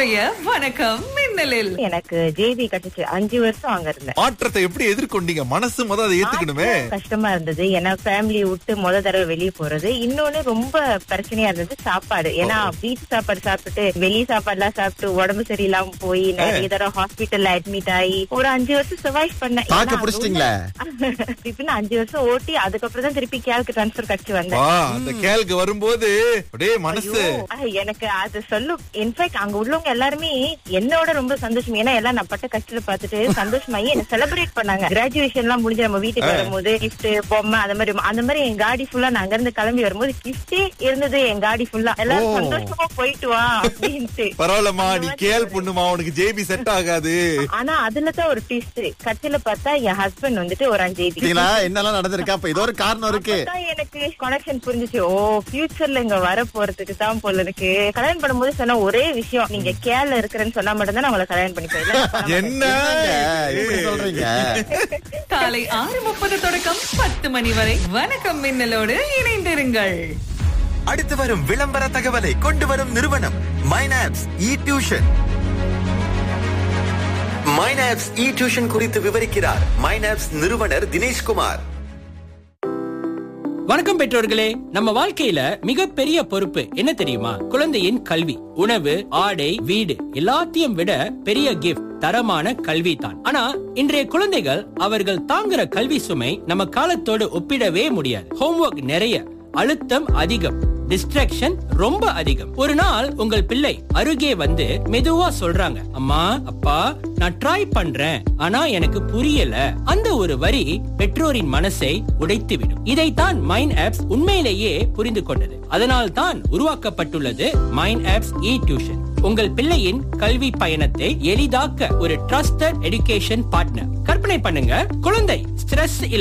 இன்றைய வணக்கம் மின்னலில் எனக்கு ஜேபி கிடைச்சு அஞ்சு வருஷம் அங்க இருந்தேன் மாற்றத்தை எப்படி எதிர்கொண்டீங்க மனசு முத அதை ஏத்துக்கணுமே கஷ்டமா இருந்தது ஏன்னா ஃபேமிலியை விட்டு முத தடவை வெளியே போறது இன்னொன்னு ரொம்ப பிரச்சனையா இருந்தது சாப்பாடு ஏன்னா வீட்டு சாப்பாடு சாப்பிட்டு வெளி சாப்பாடு எல்லாம் சாப்பிட்டு உடம்பு சரியில்லாம போய் நிறைய தடவை ஹாஸ்பிட்டல்ல அட்மிட் ஆகி ஒரு அஞ்சு வருஷம் சர்வைவ் பண்ணேன் தாக்கு ஏன்னா பிடிச்சிட்டீங்களே இப்ப நான் அஞ்சு வருஷம் ஓட்டி அதுக்கப்புறம் தான் திருப்பி கேளுக்கு ட்ரான்ஸ்பர் கிடைச்சு வந்தேன் வா அந்த கேளுக்கு வரும்போது அப்படியே மனசு ஐயோ, எனக்கு அது சொல்லும் இன்ஃபேக்ட் அங்க உள்ளவங்க எல்லாருமே என்னோட ரொம்ப சந்தோஷம் ஏன்னா எல்லாம் நான் பட்ட கஷ்டத்தை பார்த்துட்டு சந்தோஷமாயி என்ன செலிப்ரேட் பண்ணாங்க கிராஜுவேஷன் எல்லாம் முடிஞ்சு நம்ம வீட்டுக்கு வரும்போது கிஃப்ட் பொம்மை அந்த மாதிரி அந்த மாதிரி என் காடி ஃபுல்லா நான் அங்க இருந்து கிளம்பி வரும்போது கிஃப்டே இருந்தது என் காடி ஃபுல்லா எல்லாரும் ஓ. சந்தோஷமா போயிட்டு வா அப்படின்ட்டு பரவாயில்லம்மா நீ கேள் பொண்ணுமா உனக்கு ஜேபி செட் ஆகாது ஆனா அதுல தான் ஒரு ட்விஸ்ட் கட்சியில பார்த்தா என் ஹஸ்பண்ட் வந்துட்டு ஒரு அஞ்சு பாத்தீங்களா என்னெல்லாம் நடந்திருக்கு அப்ப ஏதோ ஒரு காரணம் இருக்கு அப்பதான் எனக்கு கனெக்ஷன் புரிஞ்சுச்சு ஓ ஃபியூச்சர்ல இங்க வர போறதுக்கு தான் போல இருக்கு கல்யாணம் பண்ணும்போது சொன்ன ஒரே விஷயம் நீங்க கேல இருக்கிறேன்னு சொன்னா மட்டும் தான் நான் உங்களை கல்யாணம் பண்ணிப்பேன் என்ன என்னங்க, இப்படி சொல்றீங்க காலை ஆறு முப்பது தொடக்கம் பத்து மணி வரை வணக்கம் மின்னலோடு இணைந்திருங்கள் அடுத்து வரும் விளம்பர தகவலை கொண்டு வரும் நிறுவனம் மைனாப்ஸ் இ டியூஷன் மைனாப்ஸ் இ டியூஷன் குறித்து விவரிக்கிறார் மைனாப்ஸ் நிறுவனர் தினேஷ்குமார் வணக்கம் பெற்றோர்களே நம்ம வாழ்க்கையில மிகப்பெரிய பொறுப்பு என்ன தெரியுமா குழந்தையின் கல்வி உணவு ஆடை வீடு எல்லாத்தையும் விட பெரிய கிஃப்ட் தரமான கல்வி தான் ஆனா இன்றைய குழந்தைகள் அவர்கள் தாங்குற கல்வி சுமை நம்ம காலத்தோடு ஒப்பிடவே முடியாது ஹோம்ஒர்க் நிறைய அழுத்தம் அதிகம் டிஸ்ட்ராக்ஷன் ரொம்ப அதிகம் ஒரு நாள் உங்கள் பிள்ளை அருகே வந்து மெதுவா சொல்றாங்க அம்மா அப்பா நான் ட்ரை பண்றேன் ஆனா எனக்கு புரியல அந்த ஒரு வரி பெற்றோரின் மனசை உடைத்துவிடும் இதைத்தான் மைண்ட் ஆப்ஸ் உண்மையிலேயே புரிந்து கொண்டது அதனால் தான் உருவாக்கப்பட்டுள்ளது மைண்ட் ஆப்ஸ் இ டியூஷன் உங்கள் பிள்ளையின் கல்வி பயணத்தை எளிதாக்க ஒரு ட்ரஸ்டட் எடுகேஷன் பார்ட்னர் கற்பனை பண்ணுங்க குழந்தை ஸ்ட்ரெஸ்